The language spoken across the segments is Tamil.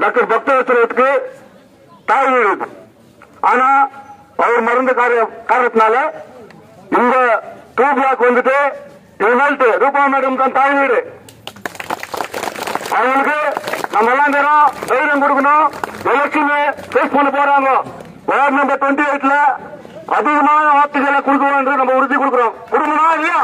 டாக்டர் பக்தவசரத்துக்கு தாய் வீடு இருக்கு. ஆனா அவர் மறந்த காரிய காரணத்தினால இந்த டூ பிளாக் வந்துட்டு ரிசல்ட் ரூபா மேடம் தான் தாய் வீடு அவங்களுக்கு நம்ம எல்லாம் தரோம் தைரியம் கொடுக்கணும் எலெக்ஷன் ஃபேஸ் பண்ண போறாங்க வார்டு நம்பர் டுவெண்ட்டி எயிட்ல அதிகமான வாக்குகளை கொடுக்கணும் என்று நம்ம உறுதி கொடுக்கிறோம் கொடுக்கணும் இல்லையா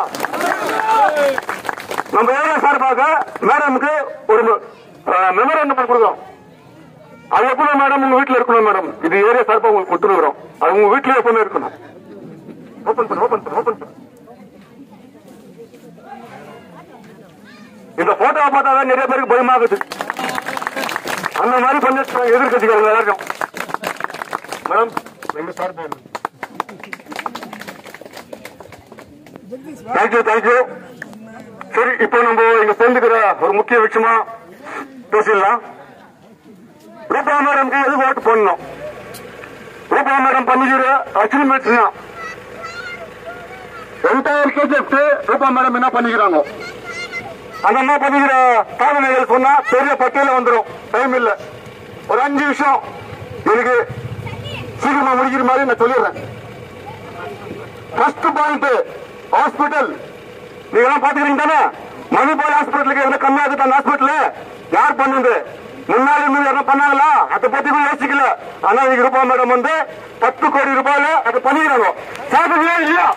நம்ம ஏரியா சார்பாக மேடமுக்கு ஒரு மெமரண்டம் கொடுக்குறோம் அது எப்படி மேடம் உங்க வீட்டுல இருக்கணும் மேடம் இது ஏரியா சார்பா உங்களுக்கு கொடுத்துருக்குறோம் அது உங்க வீட்லயே எப்பவுமே இருக்கணும் ஓபன் பண்ணு ஓபன் பண்ணு ஓபன் பண்ணு இந்த போட்டோவை பார்த்தாதான் நிறைய பேருக்கு பயமாகுது அந்த மாதிரி பண்ண எதிர்கட்சிக்காரங்க எல்லாருக்கும் மேடம் எங்க சார்பா தேங்க்யூ தேங்க்யூ சரி இப்போ நம்ம இங்க சேர்ந்துக்கிற ஒரு முக்கிய விஷயமா பேசிடலாம் ரூபா மேடம்க்கு எதுக்கு ஓட்டு போடணும் ரூபா மேடம் பண்ணிக்கிற அச்சீவ்மெண்ட்ஸ் தான் என்டையர் கேஜெஃப் ரூபா மேடம் என்ன பண்ணிக்கிறாங்க அந்த என்ன பண்ணிக்கிற சாதனைகள் சொன்னா பெரிய பட்டியல வந்துடும் டைம் இல்ல ஒரு அஞ்சு விஷயம் எனக்கு சீக்கிரமா முடிக்கிற மாதிரி நான் சொல்லிடுறேன் ஃபர்ஸ்ட் பாயிண்ட் ஹாஸ்பிட்டல் நீங்க எல்லாம் பாத்துக்கிறீங்க தானே மணிபால் ஹாஸ்பிட்டலுக்கு எவ்வளவு கம்மியா இருக்கு அந்த ஹாஸ்பிட்டல் யார் பண்ணுது முன்னாடி இருந்து யாரும் பண்ணாங்களா அதை பத்தி கூட யோசிக்கல ஆனா இன்னைக்கு ரூபாய் மேடம் வந்து பத்து கோடி ரூபாயில அதை பண்ணிக்கிறாங்க சாப்பிடுறியா இல்லையா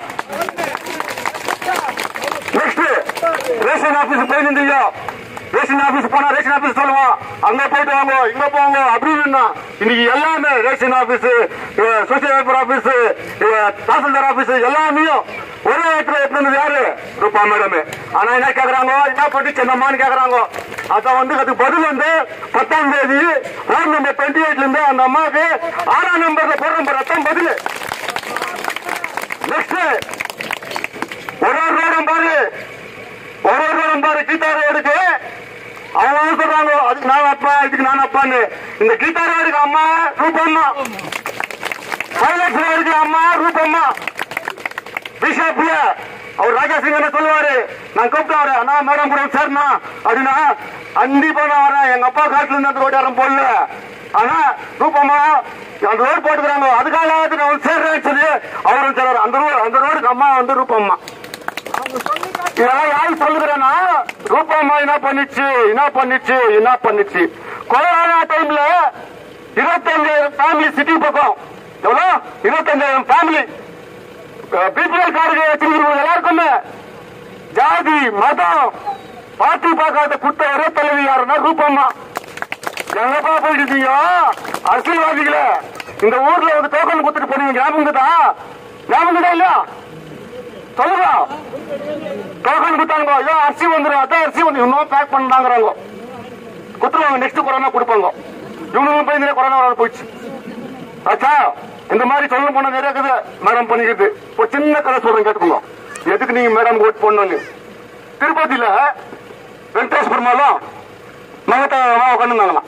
நெக்ஸ்ட் ரேஷன் ஆபீஸ் போயிருந்தீங்க ரேஷன் ஆபீஸ் போனா ரேஷன் ஆபீஸ் சொல்லுவான் அங்க போயிட்டு வாங்க இங்க போங்க அப்படின்னு இன்னைக்கு எல்லாமே ration office social welfare office tahsildar office எல்லாமே ஒரே இடத்துல எடுத்து யாரு ரூபா மேடம் ஆனா என்ன கேக்குறாங்க என்ன பண்ணி சின்னம்மான்னு கேக்குறாங்க அத வந்து அதுக்கு பதில் வந்து பத்தாம் தேதி வார்டு நம்பர் டுவெண்ட்டி எயிட்ல இருந்து அந்த அம்மாவுக்கு ஆறாம் நம்பர்ல போடுற நம்பர் அதான் பதில் நெக்ஸ்ட் ஒரு ஒரு ரோடம் பாரு ஒரு ஒரு ரோடம் பாரு கீதா ரோடுக்கு அவங்க சொல்றாங்க அதுக்கு நான் அப்பா இதுக்கு நான் அப்பான்னு இந்த கீதா ரோடுக்கு அம்மா ரூபம்மா பைலட் ரோடுக்கு அம்மா ரூபம்மா பிஷப்ல அவர் ராஜாசிங் என்ன சொல்லுவாரு நான் கூப்பிட்டாரு அண்ணா மேடம் கூட சேர்னா அப்படின்னா கண்டிப்பா நான் வரேன் எங்க அப்பா காட்டுல இருந்து அந்த ரோடு யாரும் போடல ஆனா ரூபமா அந்த ரோடு போட்டுக்கிறாங்க அதுக்காக நான் வந்து சேர்றேன்னு சொல்லி அவரும் சொல்றாரு அந்த ரோடு அந்த ரோடுக்கு அம்மா வந்து ரூபம்மா இதெல்லாம் யாரு சொல்லுகிறேன்னா ரூபம்மா என்ன பண்ணிச்சு என்ன பண்ணிச்சு என்ன பண்ணிச்சு கொரோனா டைம்ல இருபத்தஞ்சாயிரம் ஃபேமிலி சிட்டி பக்கம் எவ்வளவு இருபத்தஞ்சாயிரம் ஃபேமிலி பிபிஎல் கார்டு வச்சிருக்கிறவங்க எல்லாருக்குமே ஜாதி மதம் பார்ட்டி பார்க்காத குட்ட ஒரே தலைவி யாருன்னா ரூபம்மா எங்கப்பா போயிட்டீங்க அரசியல்வாதிகளே இந்த ஊர்ல வந்து டோக்கன் கொடுத்துட்டு போனீங்க ஞாபகம் தான் ஞாபகம் தான் இல்லையா சொல்லுங்க டோக்கன் கொடுத்தாங்க ஐயோ அரிசி வந்துடும் அதான் அரிசி வந்து இன்னும் பேக் பண்ணாங்கிறாங்க கொடுத்துருவாங்க நெக்ஸ்ட் கொரோனா கொடுப்பாங்க இவனுக்கு போய் நிறைய கொரோனா வராது போயிடுச்சு ஆச்சா இந்த மாதிரி சொல்ல போன நிறைய இருக்குது மேடம் பண்ணிக்கிறது ஒரு சின்ன கதை சொல்றேன் கேட்டுக்கோங்க எதுக்கு நீங்க மேடம் ஓட் பண்ணணும்னு திருப்பதியில வெங்கடேஷ் பெருமாளும் மகத்தாயமா உட்காந்துருந்தாங்களாம்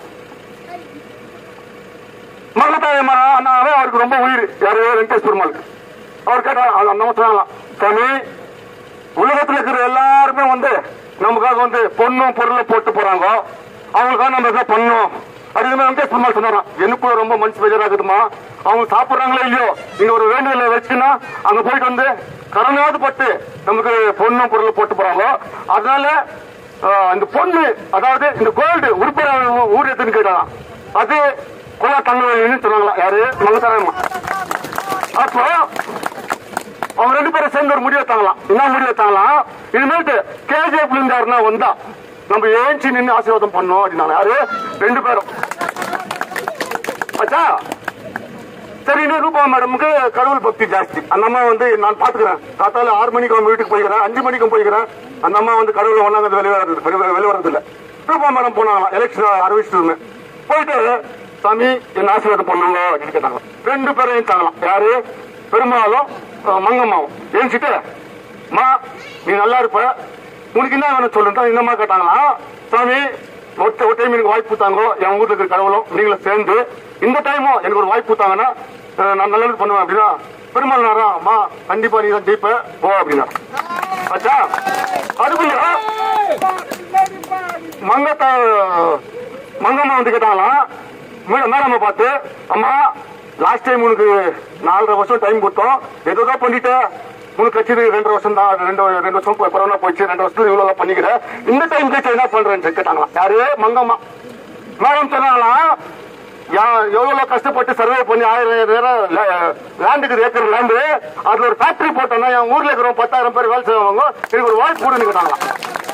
மகத்தாயமா அண்ணாவே அவருக்கு ரொம்ப உயிர் யாரு வெங்கடேஷ் பெருமாளுக்கு அவர் கேட்டா அந்த அம்மா சொன்னாங்களாம் சாமி உலகத்துல இருக்கிற எல்லாருமே வந்து நமக்காக வந்து பொண்ணும் பொருளை போட்டு போறாங்க அவங்களுக்காக நம்ம என்ன பண்ணோம் அப்படின்னு வெங்கடேஷ் பெருமாள் சொன்னாராம் எனக்கு கூட ரொம்ப மனசு பெஜராகுதுமா அவங்க சாப்பிடுறாங்களோ இல்லையோ நீங்க ஒரு வேண்டுதலை வச்சுன்னா அங்க போயிட்டு வந்து கடனாவது பட்டு நமக்கு பொண்ணும் பொருளை போட்டு போறாங்க அதனால ஆஹ், இந்த பொண்ணு அதாவது இந்த கோல்டு உறுப்பினர் ஊர் எதுன்னு கேட்டாங்க அது குலா தங்கவேலின்னு சொன்னாங்களா யாரு மங்கசாரம்மா அப்போ அவங்க ரெண்டு பேரும் சேர்ந்து ஒரு முடிவு எடுத்தாங்களாம் என்ன முடிவு எடுத்தாங்களாம் இனிமேட்டு கேஜிஎஃப் இருந்து யாருன்னா வந்தா நம்ம ஏஞ்சி நின்று ஆசீர்வாதம் பண்ணோம் அப்படின்னாங்க யாரு ரெண்டு பேரும் ஆச்சா சரி இன்னும் ரூபா மேடமுக்கு கடவுள் பக்தி ஜாஸ்தி அந்த அம்மா வந்து நான் பாத்துக்கிறேன் காத்தால ஆறு மணிக்கு அவங்க வீட்டுக்கு போய்க்கிறேன் அஞ்சு மணிக்கும் போய்க்கிறேன் அந்த அம்மா வந்து கடவுள் ஒன்னாங்க வெளியே வர்றது வெளியே- வெளியே வர்றது இல்ல ரூபா மேடம் போனாங்களாம் எலெக்ஷன் அறிவிச்சிட்டு போயிட்டு சாமி என்ன ஆசீர்வாதம் பண்ணுங்க அப்படின்னு கேட்டாங்க ரெண்டு பேரும் எழுந்தாங்களாம் யாரு பெருமாளும் அஹ், மங்கம்மாவும் எழுச்சிட்டு மா நீ நல்லா இருப்ப உனக்கு என்ன வேணும் சொல்லுங்க இந்த மாதிரி கேட்டாங்களாம் சாமி ஒட்ட ஒரு டைம் எனக்கு வாய்ப்பு தாங்க என் ஊர்ல இருக்கிற கடவுளும் நீங்களும் சேர்ந்து இந்த டைமும் எனக்கு ஒரு வாய்ப்பு தாங்கன்னா அஹ், நான் நல்லது பண்ணுவேன் அப்படின்னா பெருமாள் நேரம் அம்மா கண்டிப்பா நீ தான் ஜெயிப்ப போ அப்படின்னா ஆச்சா அதுக்குள்ள மங்கத்தா மங்கம்மா வந்து கேட்டாங்களாம் மேடம் மேடம்மா பார்த்து அம்மா லாஸ்ட் டைம் உனக்கு நாலரை வருஷம் டைம் கொடுத்தோம் ஏதோ தான் பண்ணிட்ட உனக்கு கட்சி ரெண்டு வருஷம் தான் ரெண்டு ரெண்டு வருஷம் போய் கொரோனா போயிடுச்சு ரெண்டு வருஷத்துல இவ்வளவு பண்ணிக்கிற இந்த டைம் கட்சி என்ன பண்றேன்னு கேட்டாங்களாம் யாரு மங்கம்மா மேடம் சொன்னாங்களாம் யா- எவ்வளவு கஷ்டப்பட்டு சர்வே பண்ணி ஆயிரம் நேரம் லேண்டுக்கு ஏக்கர் லேண்டு அதுல ஒரு ஃபேக்டரி போட்டோம்னா என் ஊர்ல இருக்கிறவங்க பத்தாயிரம் பேர் வேலை செய்வாங்க எனக்கு ஒரு வாய்ப்பு கொடுன்னு கேட்டாங்களாம்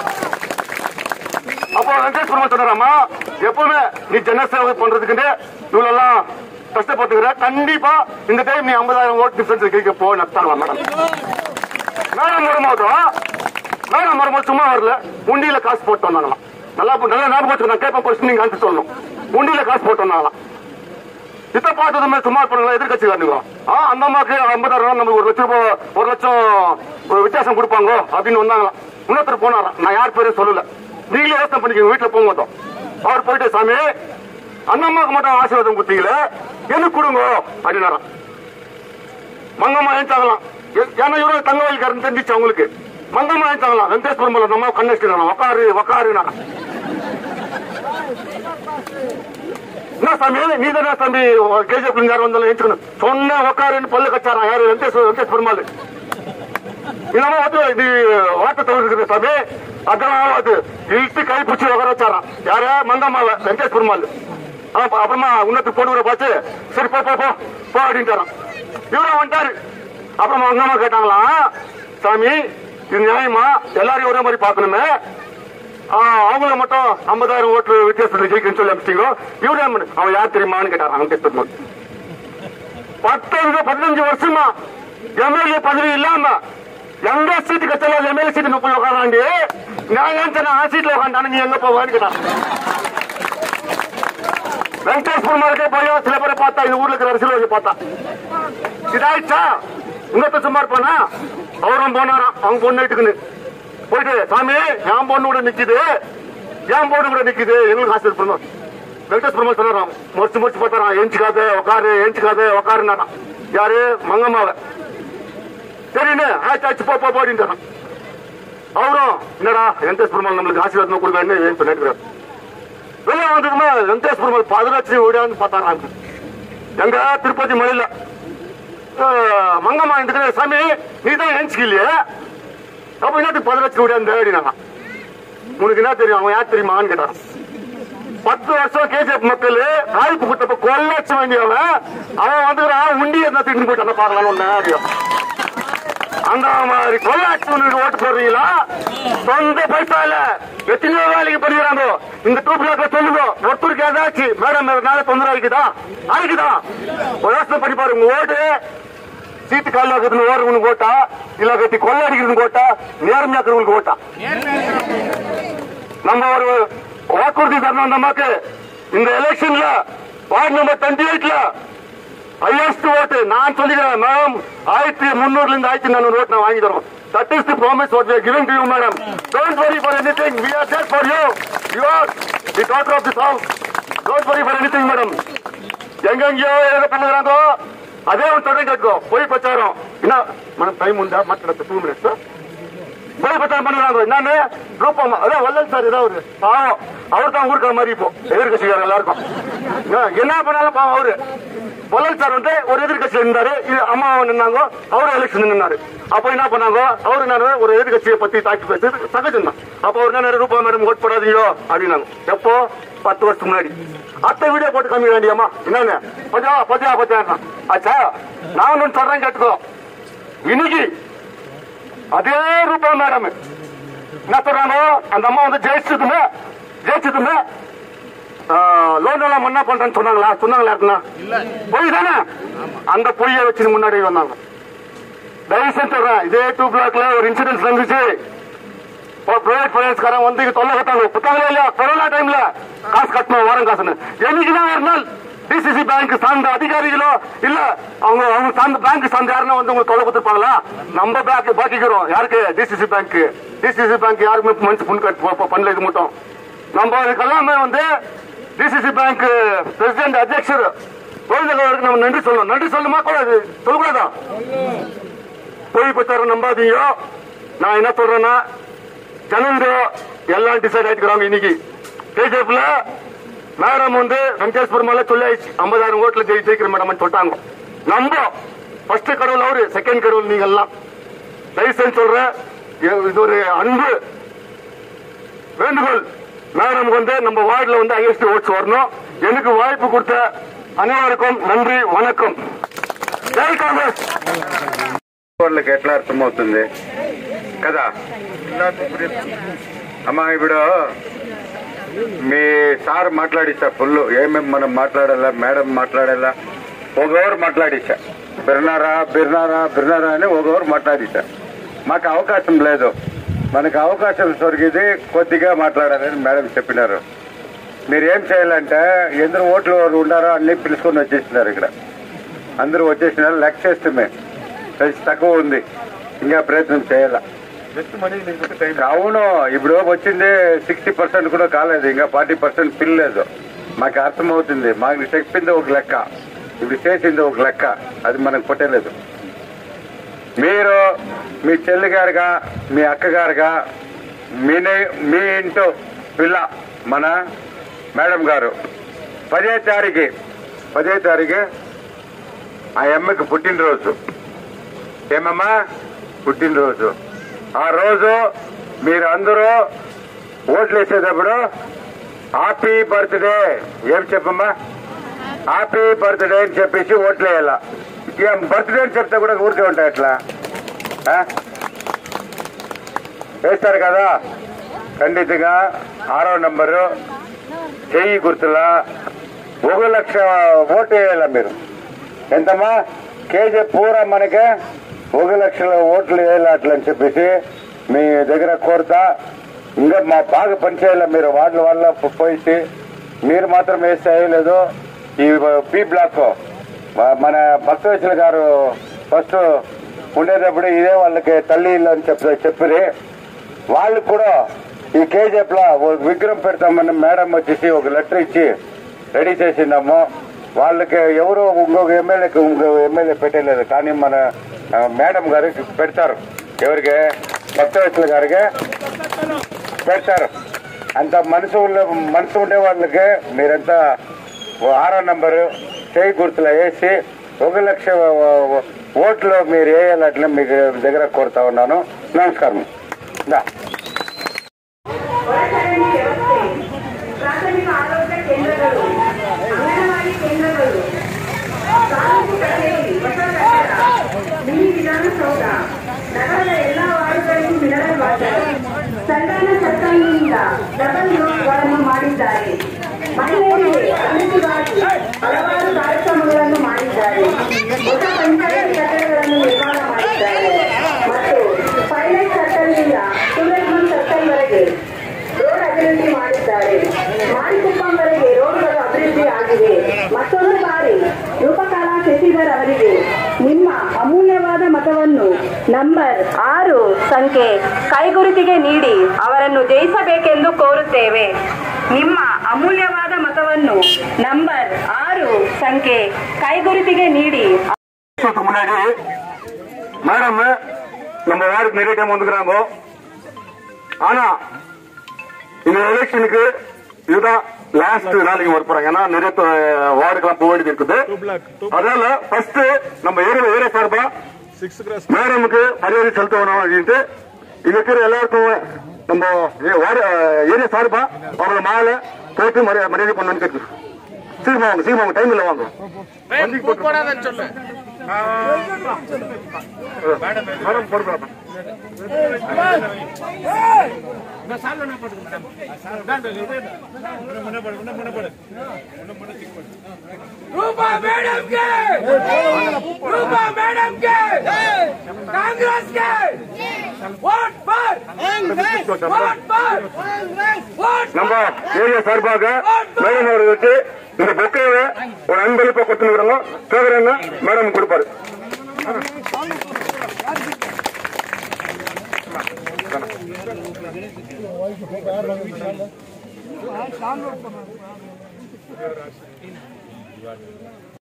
அப்போ வெங்கடேஷ் பெருமாள் சொன்னாராமா எப்பவுமே நீ ஜன சேவை பண்றதுக்கு இவ்வளவு எல்லாம் கஷ்டப்பட்டுக்கிற கண்டிப்பா இந்த டைம் நீ ஐம்பதாயிரம் ஓட்டு டிஃபரன்ஸ் கேட்க போ நடத்தாங்களா மேடம் மேடம் வரும்போதும் மேடம் வரும்போது சும்மா வரல உண்டியில காசு போட்டு வந்தாங்களாம் நல்லா நல்லா ஞாபகம் வச்சுக்கோ, நான் கேட்பேன் ஃபர்ஸ்ட் நீங்க ஆன்சர் சொல்லணும் உண்டியில காசு போட்டு வந்தாங்களாம் இத பார்த்ததுமே சும்மா இருப்பாங்களா எதிர்கட்சி காரணம் ஆ அந்த அம்மாக்கு ஐம்பதாயிரம் நமக்கு ஒரு லட்சம் ரூபாய் ஒரு லட்சம் ஒரு வித்தியாசம் கொடுப்பாங்க அப்படின்னு வந்தாங்களாம் இன்னொருத்தர் போனாராம் நான் யார் பேரும் சொல்லல நீங்களே யோசனை பண்ணிக்கோங்க வீட்டுல போக மாட்டோம் அவர் போயிட்டு சாமி அந்த அம்மாவுக்கு மட்டும் ஆசீர்வாதம் கொடுத்தீங்களே எனக்கு கொடுங்க அப்படின்னாராம் மங்கம்மா ஏஞ்சாங்களாம் ஏ- ஏன்னா இவரு தங்க வயல்காரன் தெரிஞ்சிச்சு அவங்களுக்கு மங்கம்மா ஏஞ்சாங்களாம் வெங்கடேஷ் பெருமாள் அந்த அம்மா கண்ணடிச்சுக்கலாம் உக்காரு உக்காருனா என்ன சாமி நீ தானே சாமி கேஜிஎஃப் யாரும் வந்தாலும் ஏஞ்சுக்கணும் சொன்ன உக்காருன்னு பல்லு கச்சாரான் யாரு வெங்கடேஷ் வெங்கடேஷ் பெருமாள் இல்லாம வந்து இது வார்த்தை தவிர்க்குது சாமி அதான் அது இழுத்து கை பிடிச்சி உட்கார வச்சாராம் யாரு மங்கம்மாவை வெங்கடேஷ் பெருமாள் ஆ, அப்புறமா உன்னத்து பொண்ணு பார்த்து சரி போ போ போ போ அப்படின்ட்டாராம் இவரும் வந்துட்டாரு அப்புறமா மங்கம்மா கேட்டாங்களாம் சாமி இது நியாயமா எல்லாரையும் ஒரே மாதிரி பார்க்கணுமே ஆ, அவங்கள மட்டும் ஐம்பதாயிரம் ஓட்டு வித்தியாசத்தில் ஜெயிக்கணும்னு சொல்லி அனுப்பிச்சிங்களோ இவரே பண்ணு- அவன் யார் தெரியுமான்னு கேட்டாராம் வெங்கடேஷ் பெருமாள் பத்தஞ்சு பதினஞ்சு வருஷமா எம்எல்ஏ பதவி இல்லாம எங்க சீட்டு கட்டல எம்எல்ஏ சீட்டு முப்பது உட்காராண்டி நான் ஏன் சொன்ன ஆ சீட்ல உட்காந்தானு நீ எங்க போவான்னு கேட்டான் வெங்கடேஷ் பெருமாளுக்கே பயம் சில பேரை பார்த்தா இந்த ஊர்ல இருக்கிற அரசியல் பார்த்தா இதாயிடுச்சா இன்னொருத்த சும்மா இருப்பானா அவரும் போனாராம் அவங்க பொண்ணு வீட்டுக்குன்னு போயிட்டு சாமி என் பொண்ணு கூட நிக்குது என் பொண்ணு கூட நிக்குது எங்களுக்கு ஆசை பண்ணணும் வெங்கடேஷ் பெருமாள் சொன்னாராம் முடிச்சு முடிச்சு பார்த்தாராம் ஏஞ்சிக்காத உட்காரு ஏஞ்சிக்காத உட்காருனாராம் யாரு மங்கம்மாவை சரின்னு ஆச்சு ஆச்சு போ போ போடின்றாராம் அவரும் என்னடா வெங்கடேஷ் பெருமாள் நம்மளுக்கு ஆசீர்வாதம் கொடுக்கன்னு ஏன் சொல்லிட்டு வெளியே வந்ததுமே வெங்கடேஷ் பெருமாள் பதினச்சு ஓடியாந்து பார்த்தாராம் எங்க திருப்பதி மலையில அஹ், மங்கம்மா இந்த சாமி நீ தான் ஏஞ்சிக்கலையே அப்ப என்னத்துக்கு பதினச்சு ஓடியாந்து அப்படின்னா உனக்கு என்ன தெரியும் அவன் யார் தெரியுமான்னு கேட்டான் பத்து வருஷம் கேஜிஎஃப் மக்கள் வாய்ப்பு கொடுத்தப்ப கொள்ளச்சு வேண்டியவன் அவன் வந்துக்கிறான் உண்டி என்ன திட்டு போயிட்டு பாக்கலாம்னு ஒண்ணு அப்படியா. அந்த மாதிரி கொள்ளாட்சி ஒண்ணு ஓட்டு போடுறீங்களா சொந்த பைசா இல்ல எத்தனையோ வேலைக்கு பண்ணிக்கிறாங்க இந்த டூ பிளாக்ல சொல்லுங்க ஒருத்தருக்கு ஏதாச்சும் மேடம் நாளை தொந்தரவு இருக்குதா அழைக்குதா ஒரு யோசனை பண்ணி பாருங்க உங்க ஓட்டு சீட்டு காலில் இருக்கிறது ஓடுறவனுக்கு ஓட்டா இல்ல கட்டி கொள்ளை அடிக்கிறதுக்கு ஓட்டா நேர்மையா இருக்கிறவங்களுக்கு ஓட்டா நம்ம ஒரு வாக்குறுதி தரணும் அந்த அம்மாக்கு இந்த எலெக்ஷன்ல வார்டு நம்பர் டுவெண்ட்டி எயிட்ல ஹையஸ்ட் ஓட்டு நான் சொல்லிக்கிறேன் மேம் ஆயிரத்தி முன்னூறுல இருந்து ஆயிரத்தி நானூறு ஓட்டு நான் வாங்கி தரோம் that is the promise what we are giving to you madam don't worry for anything we are there for you you are the daughter of the song don't worry for anything madam எங்கெங்கயோ எதை பண்ணுறாங்களோ அதே ಒಂದು தொடர்ந்து கேட்கும் போய் பிரச்சாரம் என்ன மேடம் டைம் உண்டா மாட்டாட டூ மினிட்ஸ் போய் பிரச்சாரம் பண்ணுறாங்க என்னன்னு ரூபம் அதான் வல்லல் சார் ஏதாவது ஒரு பாவம் அவர் தான் ஊருக்கிற மாதிரி இப்போ எதிர்கட்சிக்காரர் எல்லாருக்கும் என்ன- என்ன பண்ணாலும் பாவம் அவரு வல்லல் சார் வந்து ஒரு எதிர்கட்சியில் இருந்தாரு இது அம்மா நின்னாங்க அவரும் எலெக்ஷன் நின்னாரு அப்ப என்ன பண்ணாங்க அவரு என்ன ஒரு எதிர்கட்சியை பத்தி தாக்கி பேசி சகஜம் தான் அப்ப அவர் என்ன ரூபா மேடம் ஓட் போடாதீங்களோ அப்படின்னாங்க எப்போ பத்து வருஷத்துக்கு முன்னாடி அத்தை வீடியோ போட்டு காமிக்க வேண்டியம்மா என்னன்னு பத்தியா பத்தியா பத்தியா ஆச்சா நான் ஒன்று சொல்றேன் கேட்டுக்கோ இன்னைக்கு அதே ரூபா மேடம் என்ன சொல்றாங்க அந்த அம்மா வந்து ஜெயிச்சதுமே ஜெயிச்சதுமே லோன் எல்லாம் மண்ணா பண்றேன்னு சொன்னாங்களா சொன்னாங்களா இருக்குண்ணா பொய் தானே அந்த பொய்யை வச்சு முன்னாடி வந்தாங்க தயவு செஞ்சு சொல்றேன் இதே டூ பிளாக்ல ஒரு இன்சிடென்ட் நடந்துச்சு பிரைவேட் பைனான்ஸ்காரன் வந்து இங்க தொல்லை கட்டாங்க புத்தாங்களே இல்லையா கொரோனா டைம்ல காசு கட்டணும் வாரம் காசுன்னு என்னைக்குதான் ஒரு நாள் டிசிசி பேங்க் சார்ந்த அதிகாரிகளோ இல்ல அவங்க அவங்க சார்ந்த பேங்க் சார்ந்த யாருன்னா வந்து உங்களுக்கு தொலை கொடுத்துருப்பாங்களா நம்ம பேங்க் பாக்கிக்கிறோம் யாருக்கு டிசிசி பேங்க் டிசிசி பேங்க் யாருக்குமே மனுஷன் புண் கட் ப- ப- பண்ணல இது மட்டும் நம்ம இதுக்கெல்லாமே வந்து டிசிசி பேங்க் பிரசிடென்ட் அத்தியட்சர் கோவிந்தகருக்கு நம்ம நன்றி சொல்லணும் நன்றி சொல்லுமா கூடாது சொல்லக்கூடாதா போய் பிரச்சாரம் நம்பாதீங்க நான் என்ன சொல்றேன்னா ஜனங்க எல்லாம் டிசைட் ஆயிட்டுக்கிறாங்க இன்னைக்கு கேஜிஎஃப்ல மேடம் வந்து வெங்கடேஷ் பெருமாள் சொல்லியாச்சு ஐம்பதாயிரம் ஓட்டுல ஜெயி ஜெயிக்கிற மேடம் சொல்லிட்டாங்க நம்ப ஃபர்ஸ்ட் கடவுள் அவரு செகண்ட் கடவுள் நீங்க எல்லாம் தயவுசெய்து சொல்றேன் இது- இது ஒரு அன்பு வேண்டுகோள் மேடம் வந்து நம்ம வார்டுல வந்து ஹையஸ்ட் ஓட்ஸ் வரணும் எனக்கு வாய்ப்பு கொடுத்த அனைவருக்கும் நன்றி வணக்கம் ஜெய் காங்கிரஸ் వాళ్ళకి ఎట్లా అర్థమవుతుంది కదా అమ్మా ఇప్పుడు మీ సార్ మాట్లాడిచ్చా ఫుల్ ఏమేమి మనం మాట్లాడాలా మేడం మాట్లాడాలా ఒకవరు మాట్లాడిచ్చా బిర్నారా బిర్నారా బిర్నారా అని ఒకవరు మాట్లాడిచ్చా మాకు అవకాశం లేదు మనకు అవకాశం దొరికింది కొద్దిగా మాట్లాడాలని మేడం చెప్పినారు మీరు ఏం చేయాలంటే ఎందరు ఓట్లు ఉండారో అన్ని పిలుచుకొని వచ్చేసినారు ఇక్కడ అందరూ వచ్చేసినారు లెక్క చేస్తే కలిసి తక్కువ ఉంది ఇంకా ప్రయత్నం చేయాల అవును ఇప్పుడు వచ్చింది సిక్స్టీ పర్సెంట్ కూడా కాలేదు ఇంకా ఫార్టీ పర్సెంట్ పిల్లలేదు మాకు అర్థమవుతుంది మాకు చెప్పింది ఒక లెక్క ఇప్పుడు చేసింది ఒక లెక్క అది మనకు పుట్టలేదు మీరు మీ చెల్లి గారుగా మీ అక్కగారుగా మీ నే- మీ ఇంటూ పిల్ల మన మేడం గారు పదే తారీఖు పదే తారీఖు ఆ అమ్మకి పుట్టినరోజు ఏమమ్మా పుట్టినరోజు ఆ రోజు మీరు అందరూ ఓట్లు వేసేటప్పుడు హ్యాపీ బర్త్డే ఏం చెప్పమ్మా హ్యాపీ బర్త్డే అని చెప్పేసి ఓట్లు వేయాల ఏం బర్త్డే అని చెప్తే కూడా ఊరికే ఉంటాయి అట్లా ఆ? వేస్తారు కదా ఖండితంగా ఆరో నంబరు చెయ్యి గుర్తుల ఒక లక్ష ఓటు వేయాల మీరు ఎంతమ్మా కేజీ పూరా మనకి ఒక లక్షల ఓట్లు వేయాలి అట్లా అని చెప్పేసి మీ దగ్గర కోరుతా ఇంకా మా బాగా పనిచేయాలి మీరు వాళ్ళ వల్ల పోయి మీరు మాత్రం వేస్తే వేయలేదు ఈ పి బ్లాక్ మన భక్తవచల గారు ఫస్ట్ ఉండేటప్పుడు ఇదే వాళ్ళకి తల్లి ఇల్లు అని చెప్పి చెప్పిరి వాళ్ళు కూడా ఈ కేజీఎఫ్ లో ఒక విగ్రహం పెడతామని మేడం వచ్చేసి ఒక లెటర్ ఇచ్చి రెడీ చేసిందాము వాళ్ళకి ఎవరు ఇంకొక ఎమ్మెల్యేకి ఇంకొక ఎమ్మెల్యే పెట్టలేదు కానీ మన ఆ, మేడం గారికి పెడతారు ఎవరికి భక్తవత్సల గారికి పెడతారు అంత మనసు ఉన్న మనసు ఉండే వాళ్ళకి మీరంతా ఓ ఆరో నంబరు చేయి గుర్తులు వేసి ఒక లక్ష ఓ- ఓట్లు మీరు వేయాలట్లే మీకు దగ్గర కోరుతా ఉన్నాను నమస్కారం దా ಒಳಚರಂಡಿ ವ್ಯವಸ್ಥೆ ಪ್ರಾಥಮಿಕ ಆರೋಗ್ಯ ಕೇಂದ್ರಗಳು ಅಂಗನವಾಡಿ ಕೇಂದ್ರಗಳು ತಾಲೂಕು ಕಚೇರಿ ಹೊಸ ಕಟ್ಟಡ ಮಿನಿ ವಿಧಾನಸೌಧ ನಗರದ ಎಲ್ಲಾ ವಾರ್ಡ್ಗಳಿಗೂ ಮಿನರಲ್ ವಾಟರ್ ಸಂಧಾನ ಸರ್ಕಾರದಿಂದ ಡಬಲ್ ಗಳನ್ನು ಮಾಡಿದ್ದಾರೆ ಮಹಿಳೆಯರಿಗೆ ಅಭಿವೃದ್ಧಿಗಾಗಿ ಹಲವಾರು ಕಾರ್ಯಕ್ರಮಗಳನ್ನು ಮಾಡಿದ್ದಾರೆ ಹೊಸ ಪಂಚಾಯತ್ ಕಟ್ಟಡಗಳನ್ನು ನಿರ್ಮಾಣ ಮಾಡಿದ್ದಾರೆ ಮತ್ತು ಪೈಲಟ್ ಸರ್ಕಲ್ನಿಂದ ಸುರೇಶ್ವರ ಸರ್ಕಲ್ವರೆಗೆ ರೋಡ್ ಅಭಿವೃದ್ಧಿ ಮಾಡಿದ್ದಾರೆ ಮಾರಿಕುಪ್ಪಂವರೆಗೆ ರೋಡ್ಗಳು ಅಭಿವೃದ್ಧಿ ಆಗಿದೆ ಮತ್ತೊಂದು ಬಾರಿ ರೂಪಕಲಾ ಶಶಿಧರ್ ಅವರಿಗೆ ನಿಮ್ಮ ಅಮೂಲ್ಯವಾದ ಮತವನ್ನು ನಂಬರ್ ಆರು ಸಂಖ್ಯೆ ಕೈಗುರುತಿಗೆ ನೀಡಿ ಅವರನ್ನು ಜಯಿಸಬೇಕೆಂದು ಕೋರುತ್ತೇವೆ ನಿಮ್ಮ ಅಮೂಲ್ಯವಾದ ಮತವನ್ನು ನಂಬರ್ ಆರು ಸಂಖ್ಯೆ ಕೈಗುರುತಿಗೆ ನೀಡಿ வருஷத்துக்கு முன்னாடி மேடம் நம்ம வார்டுக்கு நிறைய டைம் வந்துக்கிறாங்க ஆனா இந்த எலெக்ஷனுக்கு இதுதான் லாஸ்ட் நாளைக்கு வர போறாங்க ஏன்னா நிறைய தொ- வார்டுக்கெல்லாம் போக வேண்டியது இருக்குது அதனால ஃபர்ஸ்ட் நம்ம ஏரியா ஏரியா சார்பா மேடமுக்கு மரியாதை செலுத்தணும் அப்படின்ட்டு இங்க இருக்கிற எல்லாருக்கும் நம்ம ஏ- வார்டு ஏரியா சார்பா அவங்கள மாலை போட்டு மரியாதை மரியாதை பண்ணணும்னு கேட்டு சீக்கிரமா வாங்க சீக்கிரமா வாங்க டைம் இல்ல வாங்க வண்டிக்கு போட்டு மேடம் போடுறோம் रूपा मैडम के रूपा मैडम के कांग्रेस के वोट पर वोट पर वोट நம்ம ஏரியா சார்பாக மேடம் அவர்களுக்கு இந்த பொக்கையை ஒரு அன்பளிப்பா கொடுத்துருக்கிறோம் சேகரன் மேடம் கொடுப்பாரு